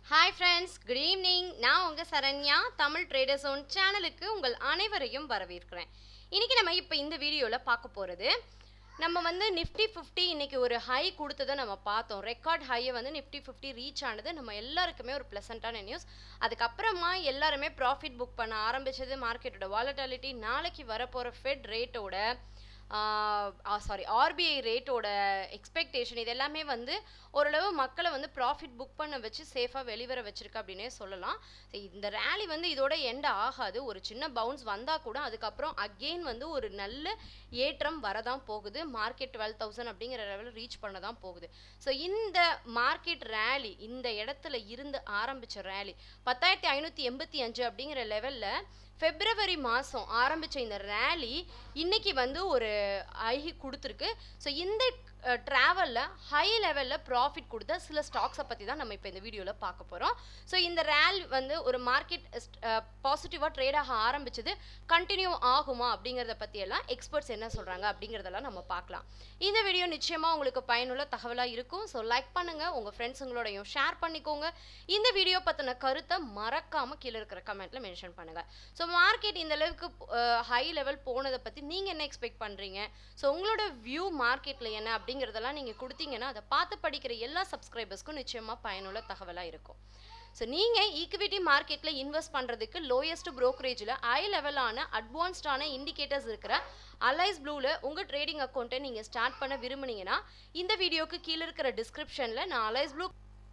hi friends good evening நான் உங்கள் Saranya Tamil trader zone சேனலுக்கு உங்கள் அனைவரையும் வரவேற்கிறேன் இன்றைக்கி நம்ம இப்போ இந்த வீடியோவில் பார்க்க போகிறது நம்ம வந்து நிஃப்டி ஃபிஃப்டி இன்னைக்கு ஒரு ஹை கொடுத்ததை நம்ம பார்த்தோம் ரெக்கார்ட் ஹையை வந்து நிஃப்டி ஃபிஃப்டி ரீச் ஆனது நம்ம எல்லாருக்குமே ஒரு ப்ளசண்ட்டான நியூஸ் அதுக்கப்புறமா எல்லாருமே ப்ராஃபிட் புக் பண்ண ஆரம்பிச்சது மார்க்கெட்டோட வாலட்டாலிட்டி நாளைக்கு வரப்போகிற ஃபெட் ரேட்டோட சாரி ஆர்பிஐ ரேட்டோட எக்ஸ்பெக்டேஷன் இது எல்லாமே வந்து ஓரளவு மக்களை வந்து ப்ராஃபிட் புக் பண்ண வச்சு சேஃபாக வெளிவர வச்சிருக்கு அப்படின்னே சொல்லலாம் So, இந்த ரேலி வந்து இதோட எண்ட் ஆகாது ஒரு சின்ன பவுன்ஸ் வந்தால் கூட அதுக்கப்புறம் அகெயின் வந்து ஒரு நல்ல ஏற்றம் வரதான் போகுது மார்க்கெட் டுவெல் தௌசண்ட் அப்படிங்கிற லெவலில் ரீச் பண்ண தான் போகுது ஸோ இந்த மார்க்கெட் ரேலி இந்த இடத்துல இருந்து ஆரம்பித்த ரேலி பத்தாயிரத்தி ஐநூற்றி எண்பத்தி அஞ்சு அப்படிங்கிற லெவலில் ஃபெப்ரவரி மாதம் ஆரம்பித்த இந்த ரேலி இன்னைக்கு வந்து ஒரு ஐ கொடுத்துருக்கு ஸோ இந்த ட்ராவலில் ஹை லெவலில் ப்ராஃபிட் கொடுத்த சில ஸ்டாக்ஸை பற்றி தான் நம்ம இப்போ இந்த வீடியோவில் பார்க்க போகிறோம் ஸோ இந்த ரேல் வந்து ஒரு மார்க்கெட் பாசிட்டிவாக ட்ரேட் ஆக ஆரம்பிச்சது கண்டினியூ ஆகுமா அப்படிங்கிறத பற்றியெல்லாம் எக்ஸ்பர்ட்ஸ் என்ன சொல்கிறாங்க அப்படிங்கிறதெல்லாம் நம்ம பார்க்கலாம் இந்த வீடியோ நிச்சயமாக உங்களுக்கு பயனுள்ள தகவலாக இருக்கும் ஸோ லைக் பண்ணுங்கள் உங்கள் ஃப்ரெண்ட்ஸுங்களோடையும் ஷேர் பண்ணிக்கோங்க இந்த வீடியோ பற்றின கருத்தை மறக்காமல் கீழே இருக்கிற கமெண்ட்டில் மென்ஷன் பண்ணுங்கள் ஸோ மார்க்கெட் இந்த அளவுக்கு ஹை லெவல் போனதை பற்றி நீங்கள் என்ன எக்ஸ்பெக்ட் பண்ணுறீங்க ஸோ உங்களோட வியூ மார்க்கெட்டில் என்ன அப்படிங்கிறதெல்லாம் நீங்கள் கொடுத்தீங்கன்னா அதை பார்த்து படிக்கிற எல்லா சப்ஸ்கிரைபர்ஸ்க்கும் நிச்சயமாக பயனுள்ள தகவலாக இருக்கும் ஸோ நீங்கள் ஈக்விட்டி மார்க்கெட்டில் இன்வெஸ்ட் பண்ணுறதுக்கு லோயஸ்ட் ப்ரோக்கரேஜில் ஹை லெவலான அட்வான்ஸ்டான இண்டிகேட்டர்ஸ் இருக்கிற அலைஸ் ப்ளூவில் உங்கள் ட்ரேடிங் அக்கௌண்ட்டை நீங்கள் ஸ்டார்ட் பண்ண விரும்புனீங்கன்னா இந்த வீடியோக்கு கீழே இருக்கிற டிஸ்கிரிப்ஷனில் நான் அலைஸ் ப்ளூ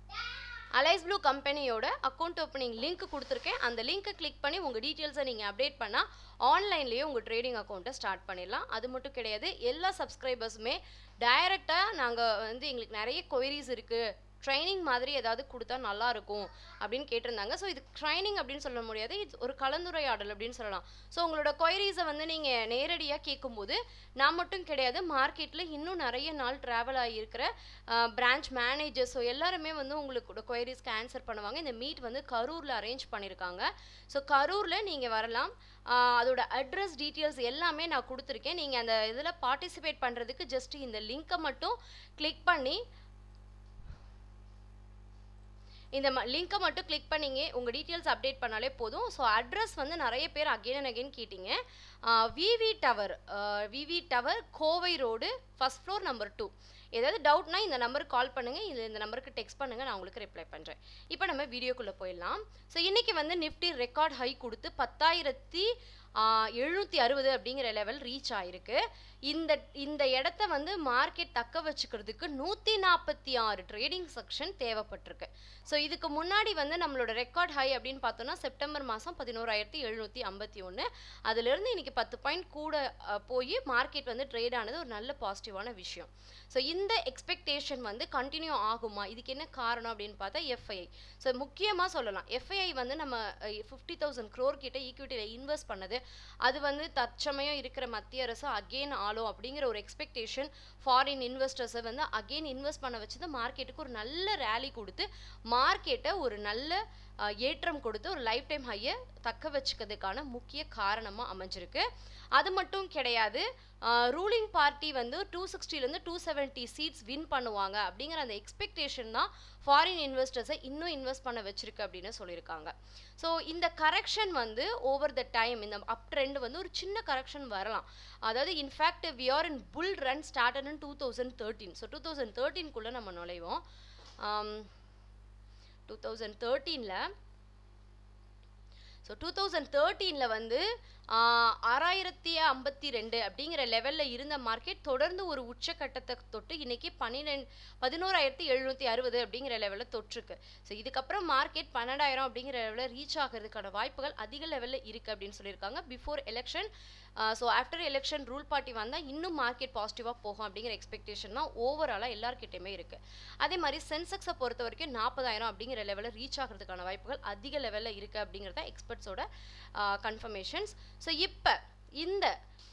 அலைஸ் ப்ளூ கம்பெனியோட அக்கௌண்ட் ஓப்பனிங் லிங்க் கொடுத்துருக்கேன் அந்த லிங்க்கை கிளிக் பண்ணி உங்கள் டீட்டெயில்ஸை நீங்கள் அப்டேட் பண்ணால் ஆன்லைன்லேயே உங்கள் ட்ரேடிங் அக்கௌண்ட்டை ஸ்டார்ட் பண்ணிடலாம் அது மட்டும் கிடையாது எல்லா சப்ஸ்கிரைபர்ஸுமே டைரெக்டாக நாங்கள் வந்து எங்களுக்கு நிறைய கொயரிஸ் இருக்குது ட்ரைனிங் மாதிரி ஏதாவது கொடுத்தா நல்லா இருக்கும் அப்படின்னு கேட்டிருந்தாங்க ஸோ இது ட்ரைனிங் அப்படின்னு சொல்ல முடியாது இது ஒரு கலந்துரையாடல் அப்படின்னு சொல்லலாம் ஸோ உங்களோட கொயரிஸை வந்து நீங்கள் நேரடியாக கேட்கும்போது நான் மட்டும் கிடையாது மார்க்கெட்டில் இன்னும் நிறைய நாள் ட்ராவல் ஆகியிருக்கிற பிரான்ச் மேனேஜர்ஸ் ஸோ எல்லாருமே வந்து உங்களுக்கு கொயரிஸ்க்கு ஆன்சர் பண்ணுவாங்க இந்த மீட் வந்து கரூரில் அரேஞ்ச் பண்ணியிருக்காங்க ஸோ கரூரில் நீங்கள் வரலாம் ஆஹ் அதோட அட்ரஸ் டீட்டெயில்ஸ் எல்லாமே நான் கொடுத்துருக்கேன் நீங்கள் அந்த இதில் பார்ட்டிசிபேட் பண்ணுறதுக்கு ஜஸ்ட் இந்த லிங்க்கை மட்டும் கிளிக் பண்ணி இந்த லிங்க்கை மட்டும் கிளிக் பண்ணிங்க உங்கள் டீட்டெயில்ஸ் அப்டேட் பண்ணாலே போதும் ஸோ அட்ரஸ் வந்து நிறைய பேர் அகெயின் அண்ட் அகெயின் கேட்டிங்க VV tower VV tower Kovai road first floor number two ஏதாவது டவுட்னா இந்த நம்பருக்கு கால் பண்ணுங்கள் இல்லை இந்த நம்பருக்கு டெக்ஸ்ட் பண்ணுங்கள் நான் உங்களுக்கு ரிப்ளை பண்ணுறேன் இப்போ நம்ம வீடியோக்குள்ளே போயிடலாம் ஸோ இன்றைக்கி வந்து நிஃப்டி ரெக்கார்ட் ஹை கொடுத்து பத்தாயிரத்தி எழுநூற்றி அறுபது அப்படிங்கிற லெவல் ரீச் ஆயிருக்கு இந்த இந்த இடத்த வந்து மார்க்கெட் தக்க வச்சுக்கிறதுக்கு நூற்றி நாற்பத்தி ஆறு ட்ரேடிங் செக்ஷன் தேவைப்பட்டிருக்கு ஸோ இதுக்கு முன்னாடி வந்து நம்மளோட ரெக்கார்ட் ஹை அப்படின்னு பார்த்தோம்னா செப்டம்பர் மாதம் பதினோராயிரத்தி எழுநூற்றி ஐம்பத்தி ஒன்று அதுலேருந்து இன்னைக்கு பத்து பாயிண்ட் கூட அஹ், போய் மார்க்கெட் வந்து ட்ரேட் ஆனது ஒரு நல்ல பாசிட்டிவான விஷயம் ஸோ இந்த எக்ஸ்பெக்டேஷன் வந்து கண்டினியூ ஆகுமா இதுக்கு என்ன காரணம் அப்படின்னு பார்த்தா எஃப்ஐஐ ஸோ முக்கியமாக சொல்லலாம் எஃப்ஐஐ வந்து நம்ம ஃபிஃப்டி தௌசண்ட் க்ரோர் கிட்ட ஈக்விட்டியில் இன்வெஸ்ட் பண்ணது அது வந்து தற்சமயம் இருக்கிற மத்திய அரசு அகெயின் ஆளும் அப்படிங்கிற ஒரு எக்ஸ்பெக்டேஷன் ஃபாரின் இன்வெஸ்டர்ஸை வந்து அகெயின் இன்வெஸ்ட் பண்ண வச்சது மார்க்கெட்டுக்கு ஒரு நல்ல ரேலி கொடுத்து மார்க்கெட்டை ஒரு நல்ல அஹ், ஏற்றம் கொடுத்து ஒரு லைஃப் டைம் ஹையை தக்க வச்சுக்கிறதுக்கான முக்கிய காரணமாக அமைஞ்சிருக்கு அது மட்டும் கிடையாது ரூலிங் பார்ட்டி வந்து டூ சிக்ஸ்டிலேருந்து டூ செவன்ட்டி சீட்ஸ் வின் பண்ணுவாங்க அப்படிங்கிற அந்த எக்ஸ்பெக்டேஷன் தான் ஃபாரின் இன்வெஸ்டர்ஸை இன்னும் இன்வெஸ்ட் பண்ண வச்சிருக்கு அப்படின்னு சொல்லியிருக்காங்க ஸோ இந்த கரெக்ஷன் வந்து ஓவர் த டைம் இந்த அப் ட்ரெண்ட் வந்து ஒரு சின்ன கரெக்ஷன் வரலாம் அதாவது in fact we are in bull run started in two thousand thirteen so two thousand தேர்ட்டீன்குள்ளே நம்ம நுழைவோம் டூ தௌசண்ட் தேர்ட்டீனில் ஸோ டூ தௌசண்ட் தேர்ட்டீனில் வந்து ஆஹ், ஆறாயிரத்தி ஐம்பத்தி ரெண்டு அப்படிங்கிற லெவலில் இருந்த மார்க்கெட் தொடர்ந்து ஒரு உச்சக்கட்டத்தை தொட்டு இன்னைக்கு பன்னிரெண்டு பதினோராயிரத்தி எழுநூற்றி அறுபது அப்படிங்கிற லெவலில் தொற்றுருக்கு ஸோ இதுக்கப்புறம் மார்க்கெட் பன்னெண்டாயிரம் அப்படிங்கிற லெவலில் ரீச் ஆகிறதுக்கான வாய்ப்புகள் அதிக லெவலில் இருக்குது அப்படின்னு சொல்லியிருக்காங்க before election so after election rule party வந்தால் இன்னும் மார்க்கெட் பாசிட்டிவாக போகும் அப்படிங்கிற எக்ஸ்பெக்டேஷன் தான் ஓவராலாக எல்லாருக்கிட்டையுமே இருக்குது அதே மாதிரி சென்செக்ஸை பொறுத்த வரைக்கும் நாற்பதாயிரம் அப்படிங்கிற லெவலில் ரீச் ஆகிறதுக்கான வாய்ப்புகள் அதிக லெவலில் இருக்குது அப்படிங்கிறத எக்ஸ்பர்ட்ஸோட கன்ஃபர்மேஷன்ஸ் ஸோ இப்போ இந்த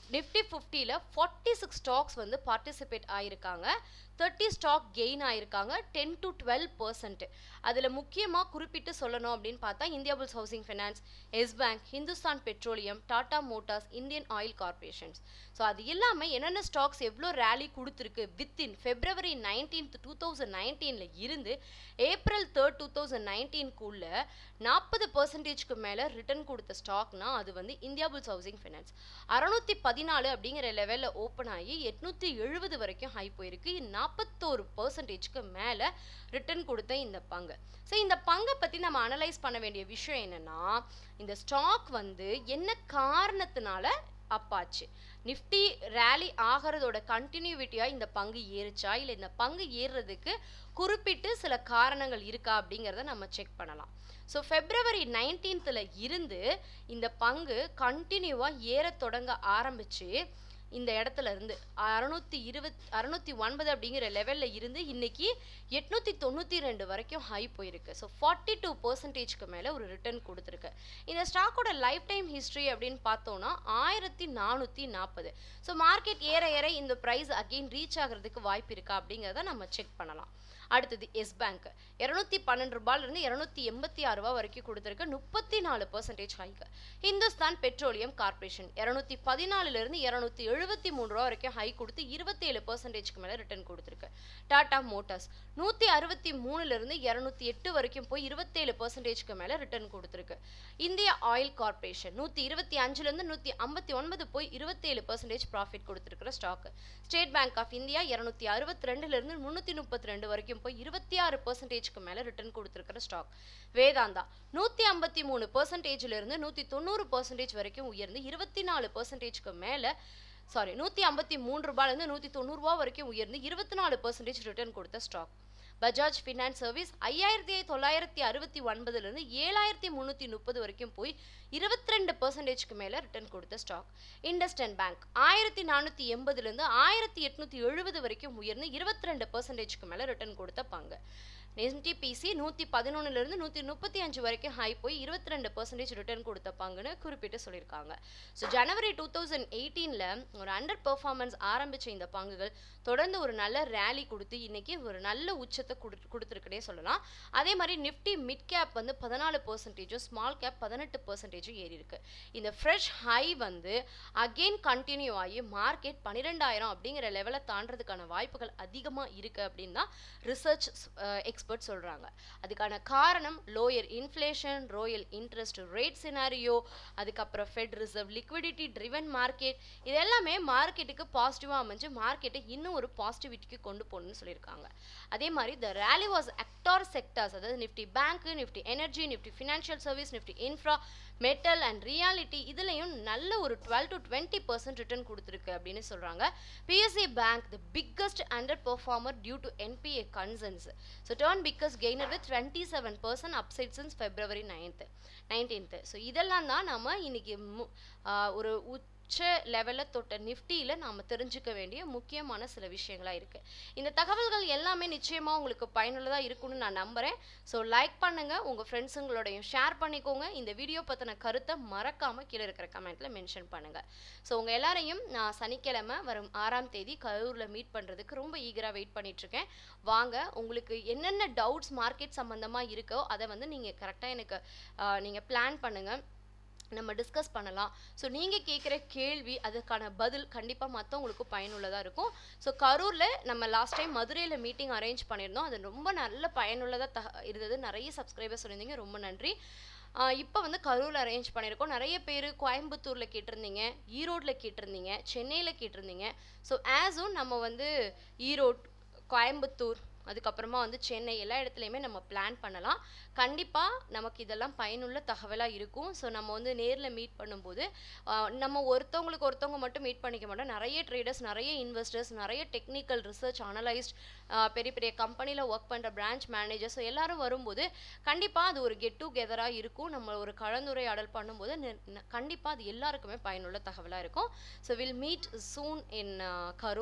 நிஃப்டி ஃபிஃப்டியில் ஃபார்ட்டி சிக்ஸ் ஸ்டாக்ஸ் வந்து பார்ட்டிசிபேட் ஆயிருக்காங்க தேர்ட்டி ஸ்டாக் கெயின் ஆயிருக்காங்க டென் டு டுவெல் பர்சன்ட் அதில் முக்கியமாக குறிப்பிட்டு சொல்லணும் அப்படின்னு பார்த்தா Indiabulls housing finance Yes Bank Hindustan petroleum Tata motors Indian oil corporations so அது இல்லாமல் என்னென்ன ஸ்டாக்ஸ் எவ்வளோ ரேலி கொடுத்துருக்கு within February nineteenth two thousand நைன்டீனில் இருந்து ஏப்ரல் தேர்ட் டூ தௌசண்ட் நைன்டீன்குள்ள நாற்பது பர்சன்டேஜ்க்கு மேலே ரிட்டர்ன் கொடுத்த ஸ்டாக்னா அது வந்து இந்தியா புல்ஸ் ஹவுசிங் ஃபைனான்ஸ் அறநூற்றி பதினாலு அப்படிங்கிற லெவலில் ஓப்பன் ஆகி எட்நூற்றி எழுபது வரைக்கும் ஹை போயிருக்கு நாற்பத்தோரு பர்சன்டேஜ்க்கு மேலே ரிட்டர்ன் கொடுத்த இந்த பங்கு ஸோ இந்த பங்கை பற்றி நம்ம அனலைஸ் பண்ண வேண்டிய விஷயம் என்னென்னா இந்த ஸ்டாக் வந்து என்ன காரணத்தினால அப்பாச்சு நிஃப்டி ரேலி ஆகிறதோட கண்டினியூவிட்டியாக இந்த பங்கு ஏறுச்சா இல்லை இந்த பங்கு ஏறுறதுக்கு குறிப்பிட்டு சில காரணங்கள் இருக்கா அப்படிங்கிறத நம்ம செக் பண்ணலாம் ஸோ ஃபெப்ரவரி நைன்டீன்த்தில் இருந்து இந்த பங்கு கண்டினியூவாக ஏற தொடங்க ஆரம்பிச்சு இந்த இடத்துல இருந்து அறநூற்றி இருபத் அறநூற்றி ஒன்பது அப்படிங்கிற லெவலில் இருந்து இன்னைக்கு எட்நூற்றி தொண்ணூற்றி ரெண்டு வரைக்கும் ஹை போயிருக்கு ஸோ ஃபார்ட்டி டூ பர்சன்டேஜ்க்கு மேலே ஒரு ரிட்டர்ன் கொடுத்துருக்கு இந்த ஸ்டாக்கோட லைஃப் டைம் ஹிஸ்ட்ரி அப்படின்னு பார்த்தோன்னா ஆயிரத்தி நானூற்றி நாற்பது ஸோ மார்க்கெட் ஏற ஏற இந்த ப்ரைஸ் அகெயின் ரீச் ஆகிறதுக்கு வாய்ப்பு இருக்கா அப்படிங்கிறத நம்ம செக் பண்ணலாம் அடுத்தது எஸ் பேங்க் இரநூத்தி பன்னெண்டு ரூபாயிலிருந்து இரநூத்தி எண்பத்தி ஆறு ரூபா வரைக்கும் கொடுத்துருக்கு முப்பத்தி நாலு பர்சன்டேஜ் ஹைக்கு ஹிந்துஸ்தான் பெட்ரோலியம் கார்பரேஷன் இரநூத்தி பதினாலுலேருந்து இரநூத்தி எழுபத்தி மூணு ரூபா வரைக்கும் ஹை கொடுத்து இருபத்தேழு பர்சன்டேஜ்க்கு மேலே ரிட்டர்ன் கொடுத்துருக்கு டாடா மோட்டார்ஸ் நூற்றி அறுபத்தி மூணுலேருந்து இரநூத்தி எட்டு வரைக்கும் போய் இருபத்தேழு பர்சன்டேஜ்க்கு மேலே ரிட்டர்ன் கொடுத்துருக்கு இந்தியா ஆயில் கார்பரேஷன் நூற்றி இருபத்தி அஞ்சுலேருந்து நூற்றி ஐம்பத்தி ஒன்பது போய் இருபத்தேழு பர்சன்டேஜ் ப்ராஃபிட் கொடுத்துருக்குற stock State Bank of India இரநூத்தி அறுபத்தி ரெண்டுலேருந்து முந்நூற்றி முப்பத்தி ரெண்டு வரைக்கும் போய் இருபத்தி ஆறு பர்சன்டேஜ்க்கு மேலே ரிட்டர்ன் கொடுத்துருக்கிற ஸ்டாக் வேதாந்தா நூற்றி ஐம்பத்தி மூணு பர்சன்டேஜ்லேருந்து நூற்றி தொண்ணூறு பர்சன்டேஜ் வரைக்கும் உயர்ந்து இருபத்தி நாலு பர்சன்டேஜ்க்கு மேலே சாரி நூற்றி ஐம்பத்தி மூணு ரூபாயிலேருந்து நூற்றி தொண்ணூறுரூவா வரைக்கும் உயர்ந்து இருபத்தி நாலு பர்சன்டேஜ் ரிட்டர்ன் கொடுத்த ஸ்டாக் பஜாஜ் ஃபினான்ஸ் சர்வீஸ் ஐயாயிரத்தி தொள்ளாயிரத்தி அறுபத்தி ஒன்பதுலேருந்து ஏழாயிரத்தி முந்நூற்றி முப்பது வரைக்கும் போய் இருபத்தி ரெண்டு பர்சன்டேஜ்க்கு மேலே ரிட்டர்ன் கொடுத்த ஸ்டாக் இண்டஸ்டன் பேங்க் ஆயிரத்தி நானூற்றி எண்பதுலேருந்து ஆயிரத்தி எட்நூற்றி எழுபது வரைக்கும் உயர்ந்து இருபத்தி ரெண்டு பர்சன்டேஜ்க்கு மேலே ரிட்டர்ன் கொடுத்த பங்கு என்டிபிசி நூற்றி பதினொன்னுலேருந்து நூற்றி முப்பத்தி அஞ்சு வரைக்கும் ஹை போய் இருபத்தி ரெண்டு பர்சன்டேஜ் ரிட்டர்ன் கொடுத்த பங்குன்னு குறிப்பிட்டு சொல்லியிருக்காங்க ஸோ ஜனவரி டூ தௌசண்ட் எயிட்டீனில் ஒரு அண்டர் பெர்ஃபார்மன்ஸ் ஆரம்பித்த இந்த பங்குகள் தொடர்ந்து ஒரு நல்ல ரேலி கொடுத்து இன்னைக்கு ஒரு நல்ல உச்சத்தை கொடு கொடுத்துருக்குனே சொல்லலாம் அதே மாதிரி நிஃப்டி மிட் கேப் வந்து பதினாலு பர்சன்டேஜும் ஸ்மால் கேப் பதினெட்டு பர்சன்டேஜும் ஏறி இருக்கு இந்த ஃப்ரெஷ் ஹை வந்து அகெயின் கண்டினியூ ஆகி மார்க்கெட் பன்னிரெண்டாயிரம் அப்படிங்கிற லெவலை தாண்டறதுக்கான வாய்ப்புகள் அதிகமாக இருக்குது அப்படின்னு தான் ரிசர்ச் எக்ஸ்பர்ட் சொல்கிறாங்க அதுக்கான காரணம் lower inflation royal interest rate scenario அதுக்கப்புறம் Fed reserve liquidity driven market இது எல்லாமே மார்க்கெட்டுக்கு பாசிட்டிவாக அமைஞ்சு மார்க்கெட்டை இன்னும் ஒரு பாசிட்டிவிட்டிக்கு கொண்டு போகணும்னு சொல்லியிருக்காங்க அதே மாதிரி த ரேலி வாஸ் அக்டார் செக்டார்ஸ் அதாவது Nifty bank Nifty energy Nifty financial service Nifty infra metal and realty இதுலேயும் நல்ல ஒரு twelve to twenty percent return கொடுத்துருக்கு அப்படின்னு சொல்கிறாங்க PSU bank the biggest underperformer due to NPA concerns so turn biggest gainer with twenty seven percent upside since February ninth nineteenth so இதெல்லாம் தான் நம்ம இன்னைக்கு மு- ஆஹ் ஒரு உச்ச லெவலில் தொட்ட நிஃப்டியில் நாம் தெரிஞ்சுக்க வேண்டிய முக்கியமான சில விஷயங்களாக இருக்குது இந்த தகவல்கள் எல்லாமே நிச்சயமாக உங்களுக்கு பயனுள்ளதாக இருக்கும்னு நான் நம்புகிறேன் ஸோ லைக் பண்ணுங்கள் உங்கள் ஃப்ரெண்ட்ஸுங்களோடையும் ஷேர் பண்ணிக்கோங்க இந்த வீடியோ பற்றின கருத்தை மறக்காமல் கீழே இருக்கிற கமெண்ட்டில் மென்ஷன் பண்ணுங்கள் ஸோ உங்கள் எல்லாரையும் நான் சனிக்கிழமை வரும் ஆறாம் தேதி கரூரில் மீட் பண்ணுறதுக்கு ரொம்ப ஈகராக வெயிட் பண்ணிகிட்ருக்கேன் வாங்க உங்களுக்கு என்னென்ன டவுட்ஸ் மார்க்கெட் சம்மந்தமாக இருக்கோ அதை வந்து நீங்கள் கரெக்டாக எனக்கு நீங்கள் பிளான் பண்ணுங்கள் நம்ம டிஸ்கஸ் பண்ணலாம் ஸோ நீங்கள் கேட்குற கேள்வி அதுக்கான பதில் கண்டிப்பாக மற்றவங்களுக்கு பயனுள்ளதாக இருக்கும் ஸோ கரூரில் நம்ம லாஸ்ட் டைம் மதுரையில் மீட்டிங் அரேஞ்ச் பண்ணியிருந்தோம் அது ரொம்ப நல்ல பயனுள்ளதாக த இருந்தது நிறைய சப்ஸ்கிரைபர்ஸ் சொல்லியிருந்தீங்க ரொம்ப நன்றி இப்போ வந்து கரூரில் அரேஞ்ச் பண்ணியிருக்கோம் நிறைய பேர் கோயம்புத்தூரில் கேட்டிருந்தீங்க ஈரோட்டில் கேட்டிருந்தீங்க சென்னையில் கேட்டிருந்தீங்க ஸோ ஆஸும் நம்ம வந்து ஈரோட் கோயம்புத்தூர் அதுக்கப்புறமா வந்து சென்னை எல்லா இடத்துலையுமே நம்ம பிளான் பண்ணலாம் கண்டிப்பாக நமக்கு இதெல்லாம் பயனுள்ள தகவலாக இருக்கும் ஸோ நம்ம வந்து நேரில் மீட் பண்ணும்போது ஆஹ், நம்ம ஒருத்தவங்களுக்கு ஒருத்தவங்க மட்டும் மீட் பண்ணிக்க மாட்டோம் நிறைய ட்ரேடர்ஸ் நிறைய இன்வெஸ்டர்ஸ் நிறைய டெக்னிக்கல் ரிசர்ச் அனலைஸ்ட் பெரிய பெரிய கம்பெனியில் ஒர்க் பண்ணுற பிரான்ச் மேனேஜர்ஸ் எல்லாரும் வரும்போது கண்டிப்பாக அது ஒரு கெட் டுகெதராக இருக்கும் நம்ம ஒரு கலந்துரையாடல் பண்ணும்போது கண்டிப்பாக அது எல்லாருக்குமே பயனுள்ள தகவலாக இருக்கும் so will meet soon in Karur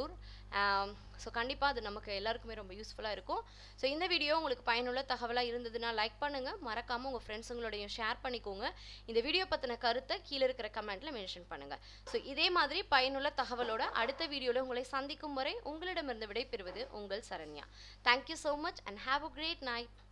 so கண்டிப்பாக அது நமக்கு எல்லாருக்குமே ரொம்ப யூஸ்ஃபுல்லாக இருக்கும் ஸோ இந்த வீடியோ உங்களுக்கு பயனுள்ள தகவலாக இருந்ததுன்னா லைக் பண்ணுங்கள் மறக்காமல் உங்கள் ஃப்ரெண்ட்ஸுங்களோடையும் ஷேர் பண்ணிக்கோங்க இந்த வீடியோ பற்றின கருத்தை கீழே இருக்கிற கமெண்ட்டில் மென்ஷன் பண்ணுங்கள் ஸோ இதே மாதிரி பயனுள்ள தகவலோட அடுத்த வீடியோவில் உங்களை சந்திக்கும் வரை உங்களிடமிருந்து விடைபெறுவது உங்கள் Saranya thank you so much and have a great night